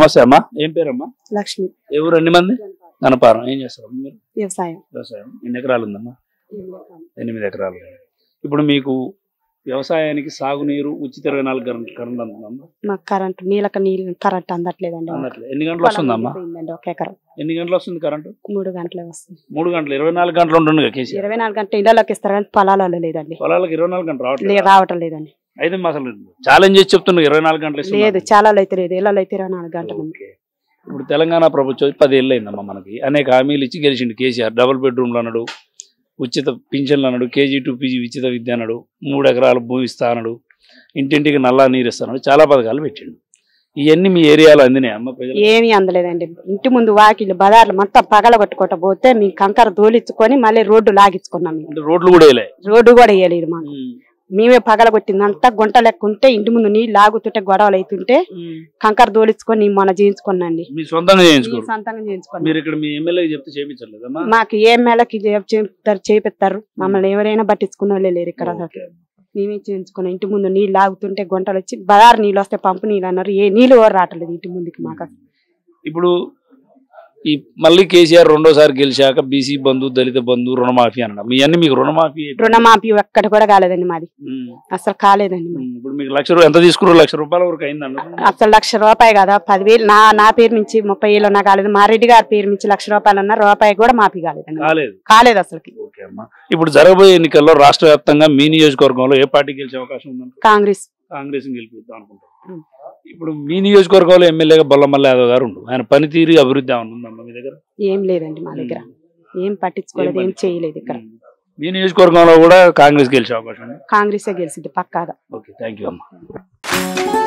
నమస్తే అమ్మా ఏం పేరమ్మా లక్ష్మి ఎవరు ఎన్ని మంది గణపారం ఏం చేస్తారు మీరు వ్యవసాయం వ్యవసాయం ఎన్ని ఎకరాలు ఉందమ్మా ఎనిమిది ఎకరాలు ఇప్పుడు మీకు వ్యవసాయానికి సాగునీరు ఉచిత ఇరవై నాలుగు గంటలు కరెంట్ అందుతుందమ్మా మాకు కరెంట్ నీళ్ళకి నీళ్ళు కరెంట్ అందట్లేదండి మాకు. అన్నట్లు ఎన్ని గంటలు వస్తుందమ్మా పోయిందండి ఒక ఎకరం ఎన్ని గంటలు వస్తుంది కరెంటు మూడు గంటలే వస్తుంది మూడు గంటలు ఇరవై నాలుగు గంటలు ఉంటుంది కదా కేసీఆర్ ఇరవై నాలుగు గంటలు ఇళ్ళలోకి ఇస్తారు కానీ పొలాలలో లేదండి పొలాలకు ఇరవై నాలుగు గంటలు రావట్లేదు లే- రావటం లేదండి అయితే మా అసలు ఛాలెంజ్ చేసి చెప్తున్నా ఇరవై నాలుగు గంటలు ఇస్తున్నారు. లేదు చాలా అయితే లేదు ఇళ్ళలో అయితే ఇరవై నాలుగు గంటలు ఉంది ఓకే. ఇప్పుడు తెలంగాణ ప్రభుత్వం పది ఏళ్ళు అయిందమ్మా మనకి అనేక హామీలు ఇచ్చి గెలిచిండు కేసీఆర్ డబుల్ బెడ్రూమ్లు అన్నాడు ఉచిత పింఛన్లు అన్నాడు కేజీ టు పీజీ ఉచిత విద్య అన్నాడు మూడు ఎకరాలు భూమి ఇస్తా అన్నాడు ఇంటింటికి నల్లా నీరు ఇస్తాడు చాలా పథకాలు పెట్టిండు ఇవన్నీ మీ ఏరియాలో అందినాయి అమ్మ ప్రజలు ఏమీ అందలేదండి ఇంటి ముందు వాకిళ్ళు బజార్లు మొత్తం పగల కొట్టుకోట పోతే మీ కంకర దోలించుకొని మళ్ళీ రోడ్డు లాగించుకున్నాం మేము అంటే రోడ్లు కూడా వేయలే రోడ్డు కూడా వేయలేదు మాకు మేమే పగల కొట్టిందంతా గుంట లెక్క ఉంటే ఇంటి ముందు నీళ్ళు లాగుతుంటే గొడవలు అవుతుంటే కంకర దోలించుకొని మన చేయించుకున్నాండి మీ సొంతంగా చేయించుకోరు సొంతంగా చేయించుకున్నాం మీరు ఇక్కడ మీ ఎమ్మెల్యే చెప్తే చేయించలేదమ్మా మాకు ఏ మేళకి చెప్- చెప్తారు చేపిస్తారు మమ్మల్ని ఎవరైనా పట్టించుకున్న వాళ్ళే లేరు ఇక్కడ అసలు ఓకే. మేమే చేయించుకున్నాం ఇంటి ముందు నీళ్ళు లాగుతుంటే గుంటలు వచ్చి బదారు నీళ్ళు వస్తే పంపు నీళ్ళు అన్నారు ఏ నీళ్ళు ఎవరు రావట్లేదు ఇంటి ముందుకి మాకు అసలు. ఇప్పుడు ఈ మళ్ళీ కేసీఆర్ రెండోసారి గెలిచాక బీసీ బంధు దళిత బంధు రుణమాఫీ అన్నాడు మీ అన్ని మీకు రుణమాఫీ అయిపోయింది. రుణమాఫీ ఒక్కటి కూడా కాలేదండి మాది ఉమ్. అసలు కాలేదండి మాది ఉమ్. ఇప్పుడు మీకు లక్ష రూపాయలు ఎంత తీసుకున్నారు లక్ష రూపాయల వరకు అయిందండి అసలు లక్ష రూపాయి కదా పదివేలు నా నా పేరు నుంచి ముప్పై ఏళ్ళు ఉన్నా కాలేదు మా రెడ్డి గారి పేరు నుంచి లక్ష రూపాయలు ఉన్నా రూపాయి కూడా మాఫీ కాలేదండి కాలేదు కాలేదు అసలుకి ఓకే అమ్మా ఇప్పుడు జరగబోయే ఎన్నికల్లో రాష్ట్ర వ్యాప్తంగా మీ నియోజకవర్గంలో ఏ పార్టీ గెలిచే అవకాశం ఉందంట కాంగ్రెస్ కాంగ్రెస్ గెలిపిద్దాం అనుకుంటాం ఉమ్. ఇప్పుడు మీ నియోజకవర్గంలో ఎమ్మెల్యేగా బొల్లమల్ల యాదవ్ గారు ఉండు ఆయన పనితీరు అభివృద్ధి ఏమైనా ఉందమ్మా మీ దగ్గర ఏం లేదండి మా దగ్గర ఏం పట్టించుకోలేదు ఏం చేయలేదు ఇక్కడ ఉమ్. మీ నియోజకవర్గంలో కూడా కాంగ్రెస్ గెలిచే అవకాశం ఉంది కాంగ్రెసే గెలిచింది పక్కాగా ఓకే థ్యాంక్ యూ అమ్మా